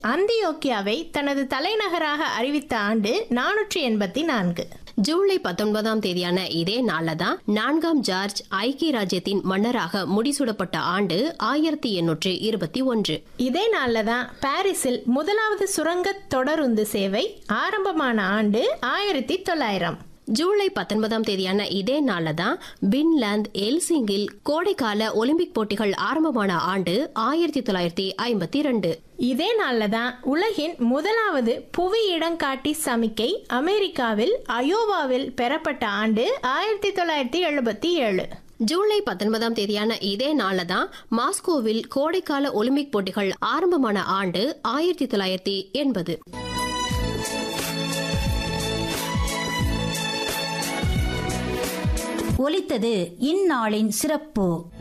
அந்தியோக்கியாவை தனது தலைநகராக அறிவித்த ஆண்டு நானூற்றி எண்பத்தி நான்கு ஜூலை பத்தொன்பதாம் தேதியான இதே நாள்ல தான் நான்காம் ஜார்ஜ் ஐக்கிய ராஜ்யத்தின் மன்னராக முடிசூடப்பட்ட ஆண்டு ஆயிரத்தி எண்ணூற்று இருபத்தி ஒன்று இதே நாள்ல தான் பாரிஸில் முதலாவது சுரங்க தொடருந்து சேவை ஆரம்பமான ஆண்டு ஆயிரத்தி தொள்ளாயிரம் ஜூலை பத்தொன்பதாம் தேதியான இதே நாள்ல தான் பின்லாந்து எல்சிங்கில் கோடைக்கால ஒலிம்பிக் போட்டிகள் ஆரம்பமான ஆண்டு ஆயிரத்தி தொள்ளாயிரத்தி ஐம்பத்தி ரெண்டு இதே நாள்ல தான் உலகின் முதலாவது புவி இடங்காட்டி சமிக்கை அமெரிக்காவில் அயோவாவில் பெறப்பட்ட ஆண்டு ஆயிரத்தி தொள்ளாயிரத்தி எழுபத்தி ஏழு ஜூலை பத்தொன்பதாம் தேதியான இதே நாள்ல தான் மாஸ்கோவில் கோடைக்கால ஒலிம்பிக் போட்டிகள் ஆரம்பமான ஆண்டு ஆயிரத்தி தொள்ளாயிரத்தி எண்பது ஒலித்தது இந்நாளின் சிறப்பு